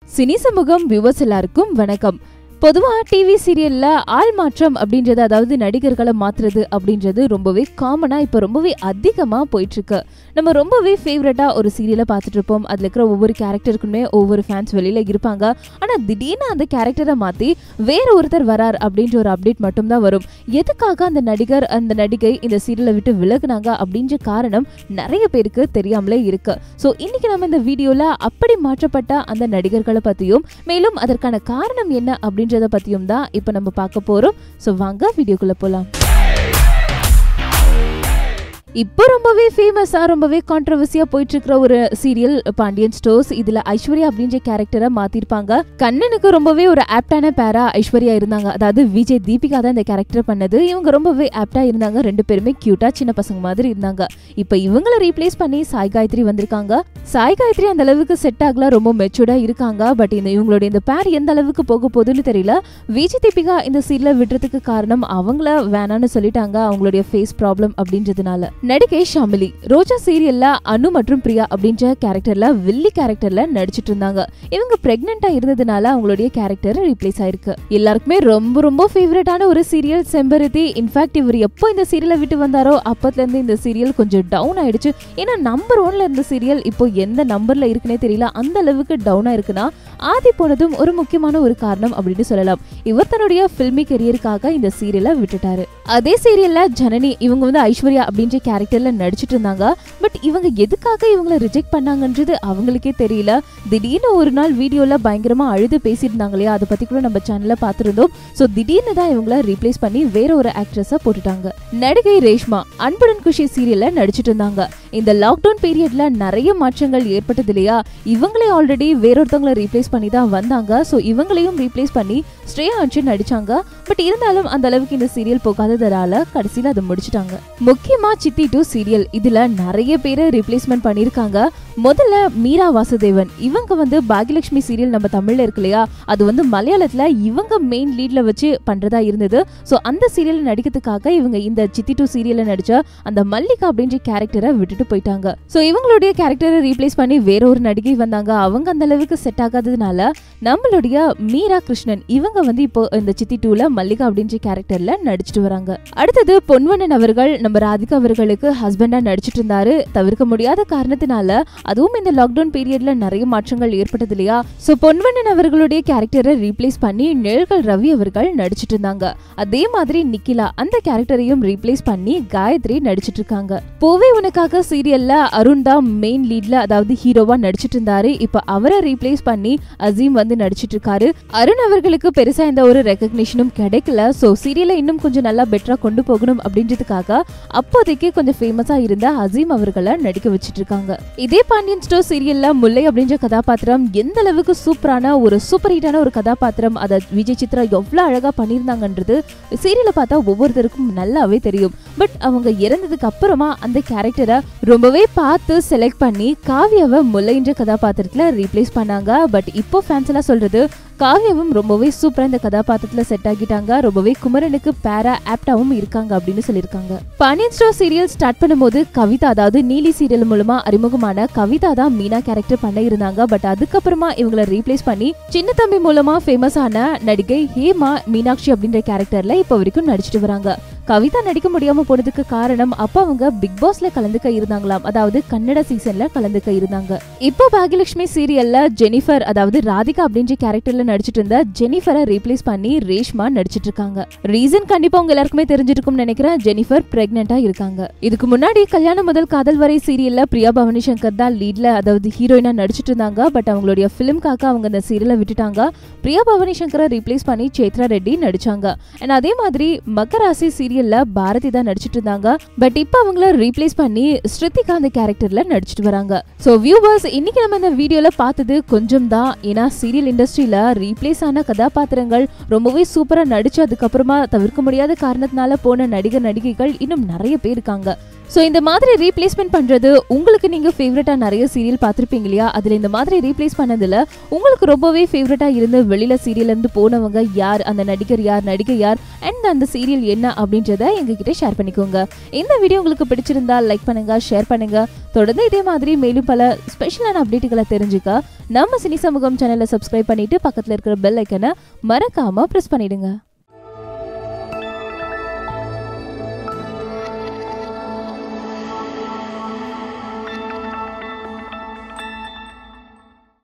cine சமூகம் viewers எல்லாருக்கும் வணக்கம் பொதுவா டிவி சீரியல்ல ஆள் மாற்றம் அப்படின்றது அதாவது நடிகர்களை மாத்துறது அப்படின்றது ரொம்பவே காமனா இப்போ ரொம்பவே அதிகமா போயிட்டு இருக்கு நம்ம ரொம்பவே ஃபேவரட்டா ஒரு சீரியலை பார்த்துட்டு இருப்போம் அதுல இருக்கிற ஒவ்வொரு கேரக்டருக்குமே ஒவ்வொரு ஃபேன்ஸ் வெளியில இருப்பாங்க ஆனா திடீர்னு அந்த கேரக்டரை மாத்தி வேற ஒருத்தர் வரார் அப்படின்ற ஒரு அப்டேட் மட்டும்தான் வரும் எதுக்காக அந்த நடிகர் அந்த நடிகை இந்த சீரியலை விட்டு விலகுனாங்க அப்படின்ற காரணம் நிறைய பேருக்கு தெரியாமலே இருக்கு ஸோ இன்னைக்கு நம்ம இந்த வீடியோல அப்படி மாற்றப்பட்ட அந்த நடிகர்களை பத்தியும் மேலும் அதற்கான காரணம் என்ன அப்படின்றத பத்தியும் தான் இப்போ நம்ம பார்க்க போறோம் ஸோ வாங்க வீடியோக்குள்ள போலாம் இப்போ ரொம்பவே ஃபேமஸா ரொம்பவே கான்ட்ரவர்சியா போயிட்டு இருக்கிற ஒரு சீரியல் பாண்டியன் ஸ்டோர்ஸ் இதுல ஐஸ்வர்யா அப்படின்ற கேரக்டரை மாத்திருப்பாங்க கண்ணனுக்கு ரொம்பவே ஒரு ஆப்டான பேரா ஐஸ்வர்யா இருந்தாங்க அதாவது விஜய் தீபிகா தான் இந்த கேரக்டர் பண்ணது இவங்க ரொம்பவே ஆப்டா இருந்தாங்க ரெண்டு பேருமே கியூட்டா சின்ன பசங்க மாதிரி இருந்தாங்க இப்போ இவங்களை ரீப்ளேஸ் பண்ணி சாய் காயத்ரி வந்திருக்காங்க சாய் காயத்ரி அந்த அளவுக்கு செட் ஆகல ரொம்ப மெச்சூர்டா இருக்காங்க பட் இந்த இவங்களோட இந்த பேர் எந்த அளவுக்கு போக போகுதுன்னு தெரியல விஜய் தீபிகா இந்த சீரியலை விடுறதுக்கு காரணம் அவங்கள வேணான்னு சொல்லிட்டாங்க அவங்களுடைய ஃபேஸ் ப்ராப்ளம் அப்படின்றதுனால நடிகை ஷாமிலி ரோஜா சீரியல்ல அனு மற்றும் பிரியா அப்படின்ற கேரக்டர்ல வில்லி கேரக்டர்ல நடிச்சிட்டு இருந்தாங்க இவங்க பிரெக்னெண்டா இருந்ததுனால அவங்களுடைய கேரக்டர் ரீப்ளேஸ் ஆயிருக்கு எல்லாருக்குமே ரொம்ப ரொம்ப ஃபேவரட்டான ஒரு சீரியல் செம்பருத்தி இன்ஃபேக்ட் இவர் எப்போ இந்த சீரியலை விட்டு வந்தாரோ அப்பத்துல இருந்து இந்த சீரியல் கொஞ்சம் டவுன் ஆயிடுச்சு ஏன்னா நம்பர் ஒன்ல இருந்த சீரியல் இப்போ எந்த நம்பர்ல இருக்குன்னே தெரியல அந்த அளவுக்கு டவுனா இருக்குன்னா ஆதி போனதும் ஒரு முக்கியமான ஒரு காரணம் அப்படின்னு சொல்லலாம் இவர் தன்னுடைய ஃபில்மி கெரியருக்காக இந்த சீரியலை விட்டுட்டாரு அதே சீரியல்ல ஜனனி இவங்க வந்து ஐஸ்வர்யா அப்படின்ற கேரக்டர்ல நடிச்சிட்டு இருந்தாங்க பட் இவங்க எதுக்காக இவங்களை ரிஜெக்ட் பண்ணாங்கன்றது அவங்களுக்கே தெரியல திடீர்னு ஒரு நாள் வீடியோல பயங்கரமா அழுது பேசியிருந்தாங்க இல்லையா அதை பத்தி கூட நம்ம சேனல்ல பார்த்திருந்தோம் ஸோ திடீர்னு தான் இவங்கள ரீப்ளேஸ் பண்ணி வேற ஒரு ஆக்ட்ரஸா போட்டுட்டாங்க நடிகை ரேஷ்மா அன்புடன் குஷி சீரியல்ல நடிச்சிட்டு இருந்தாங்க இந்த லாக்டவுன் பீரியட்ல நிறைய மாற்றங்கள் ஏற்பட்டது இல்லையா இவங்களே ஆல்ரெடி வேறொருத்தவங்களை ரீப்ளேஸ் பண்ணி தான் வந்தாங்க ஸோ இவங்களையும் ரீப்ளேஸ் பண்ணி ஸ்ரேயா அன்ஷன் நடிச்சாங்க பட் இருந்தாலும் அந்த அளவுக்கு இந்த சீரியல் போகாததால கடைசியில் அதை முடிச்சிட்டாங்க முக்கியமா சித்தி டூ சீரியல் இதுல நிறைய பேரை ரீப்ளேஸ்மெண்ட் பண்ணிருக்காங்க முதல்ல மீரா வாசுதேவன் இவங்க வந்து பாகியலட்சுமி சீரியல் நம்ம தமிழ்ல இருக்கு இல்லையா அது வந்து மலையாளத்துல இவங்க மெயின் லீட்ல வச்சு பண்றதா இருந்தது ஸோ அந்த சீரியல் நடிக்கிறதுக்காக இவங்க இந்த சித்தி டூ சீரியல்ல நடிச்ச அந்த மல்லிகா அப்படின்ற கேரக்டரை விட்டுட்டு போயிட்டாங்க ஸோ இவங்களுடைய கேரக்டரை ரீப்ளேஸ் பண்ணி வேற ஒரு நடிகை வந்தாங்க அவங்க அந்த அளவுக்கு செட் ஆகாததுனால நம்மளுடைய மீரா கிருஷ்ணன் இவங்க வந்து இப்போ இந்த சித்தி டூல மல்லிகா அப்படின்ற கேரக்டர்ல நடிச்சிட்டு வராங்க அடுத்தது பொன்வண்ணன் அவர்கள் நம்ம ராதிகா அவர்களுக்கு ஹஸ்பண்டா நடிச்சிட்டு இருந்தாரு தவிர்க்க முடியாத காரணத்தினால அதுவும் இந்த லாக்டவுன் பீரியட்ல நிறைய மாற்றங்கள் ஏற்பட்டது இல்லையா சோ பொன்வண்ணன் அவர்களுடைய கேரக்டரை ரீப்ளேஸ் பண்ணி நிழல்கள் ரவி அவர்கள் நடிச்சிட்டு இருந்தாங்க அதே மாதிரி நிக்கிலா அந்த கேரக்டரையும் ரீப்ளேஸ் பண்ணி காயத்ரி நடிச்சிட்டு இருக்காங்க பூவே உனக்காக சீரியல்ல அருண் தான் மெயின் லீட்ல அதாவது ஹீரோவா நடிச்சிட்டு இருந்தாரு இப்ப அவரை ரீப்ளேஸ் பண்ணி அசீம் வந்து நடிச்சிட்டு இருக்காரு அருண் அவர்களுக்கு பெருசா எந்த ஒரு ரெக்கக்னிஷனும் கிடைக்கல சோ சீரியலை இன்னும் கொஞ்சம் நல்லா பெட்டரா கொண்டு போகணும் அப்படின்றதுக்காக அப்போதைக்கு கொஞ்சம் ஃபேமஸா இருந்த அசீம் அவர்களை நடிக்க வச்சிட்டு இருக்காங்க இதே பாண்டியன் ஸ்டோர் சீரியல்ல முல்லை அப்படின்ற கதாபாத்திரம் எந்த அளவுக்கு சூப்பரான ஒரு சூப்பர் ஹிட்டான ஒரு கதாபாத்திரம் அதை விஜய் சித்ரா எவ்வளவு அழகா பண்ணியிருந்தாங்கன்றது சீரியலை பார்த்தா ஒவ்வொருத்தருக்கும் நல்லாவே தெரியும் பட் அவங்க இறந்ததுக்கு அப்புறமா அந்த கேரக்டரை ரொம்பவே பார்த்து செலக்ட் பண்ணி காவியாவை முல்லைன்ற கதாபாத்திரத்துல ரீப்ளேஸ் பண்ணாங்க பட் இப்போ ஃபேன்ஸ் எல்லாம் சொல்றது காவியாவும் ரொம்பவே சூப்பரா இந்த கதாபாத்திரத்துல செட் ஆகிட்டாங்க ரொம்பவே குமரனுக்கு பேரா ஆப்டாவும் இருக்காங்க அப்படின்னு சொல்லியிருக்காங்க பாண்டியன் ஸ்டோர் சீரியல் ஸ்டார்ட் பண்ணும்போது கவிதா அதாவது நீலி சீரியல் மூலமா அறிமுகமான கவிதா தான் மீனா கேரக்டர் பண்ண இருந்தாங்க பட் அதுக்கப்புறமா இவங்களை ரீப்ளேஸ் பண்ணி சின்ன தம்பி மூலமா ஃபேமஸ் ஆன நடிகை ஹேமா மீனாட்சி அப்படின்ற கேரக்டர்ல இப்போ வரைக்கும் நடிச்சிட்டு வராங்க கவிதா நடிக்க முடியாம போனதுக்கு காரணம் அப்ப அவங்க பிக் பாஸ்ல கலந்துக்க இருந்தாங்களாம் அதாவது கன்னட சீசன்ல கலந்துக்க இருந்தாங்க இப்போ பாகியலட்சுமி சீரியல்ல ஜெனிஃபர் அதாவது ராதிகா அப்படின்ற கேரக்டர்ல நடிச்சிட்டு இருந்த ஜெனிஃபரை ரீப்ளேஸ் பண்ணி ரேஷ்மா நடிச்சிட்டு இருக்காங்க ரீசன் கண்டிப்பா உங்க எல்லாருக்குமே தெரிஞ்சிருக்கும் நினைக்கிறேன் ஜெனிஃபர் பிரெக்னெண்டா இருக்காங்க இதுக்கு முன்னாடி கல்யாணம் முதல் காதல் வரை சீரியல்ல பிரியா பவானி சங்கர் தான் லீட்ல அதாவது ஹீரோயினா நடிச்சிட்டு இருந்தாங்க பட் அவங்களுடைய பிலிம்காக அவங்க அந்த சீரியலை விட்டுட்டாங்க பிரியா பவானி சங்கரை ரீப்ளேஸ் பண்ணி சேத்ரா ரெட்டி நடிச்சாங்க அண்ட் அதே மாதிரி மகராசி சீரியல்ல பாரதி தான் நடிச்சிட்டு இருந்தாங்க பட் இப்போ அவங்கள ரீப்ளேஸ் பண்ணி ஸ்ருதிகா அந்த கேரக்டர்ல நடிச்சிட்டு வராங்க ஸோ வியூவர்ஸ் இன்னைக்கு நம்ம இந்த வீடியோல பார்த்தது கொஞ்சம் தான் ஏன்னா சீரியல் இண்டஸ்ட்ரியில ரீப்ளேஸ் ஆன கதாபாத்திரங்கள் ரொம்பவே சூப்பரா நடிச்சு அதுக்கப்புறமா தவிர்க்க முடியாத காரணத்தினால போன நடிகர் நடிகைகள் இன்னும் நிறைய பேர் இருக்காங்க ஸோ இந்த மாதிரி ரீப்ளேஸ்மெண்ட் பண்றது உங்களுக்கு நீங்க ஃபேவரட்டா நிறைய சீரியல் பார்த்துருப்பீங்க இல்லையா அதுல இந்த மாதிரி ரீப்ளேஸ் பண்ணதுல உங்களுக்கு ரொம்பவே ஃபேவரட்டா இருந்து வெளியில சீரியல்ல இருந்து போனவங்க யார் அந்த நடிகர் யார் நடிகை யார் அண்ட் அந்த சீரியல் என்ன அப்படின்ற அப்படின்றத எங்ககிட்ட ஷேர் பண்ணிக்கோங்க இந்த வீடியோ உங்களுக்கு பிடிச்சிருந்தா லைக் பண்ணுங்க ஷேர் பண்ணுங்க தொடர்ந்து இதே மாதிரி மேலும் பல ஸ்பெஷலான அப்டேட்டுகளை தெரிஞ்சுக்க நம்ம சினி சமூகம் சேனலை சப்ஸ்கிரைப் பண்ணிட்டு பக்கத்துல இருக்கிற பெல் ஐக்கனை மறக்காம ப்ரெஸ் பண்ணிடுங்க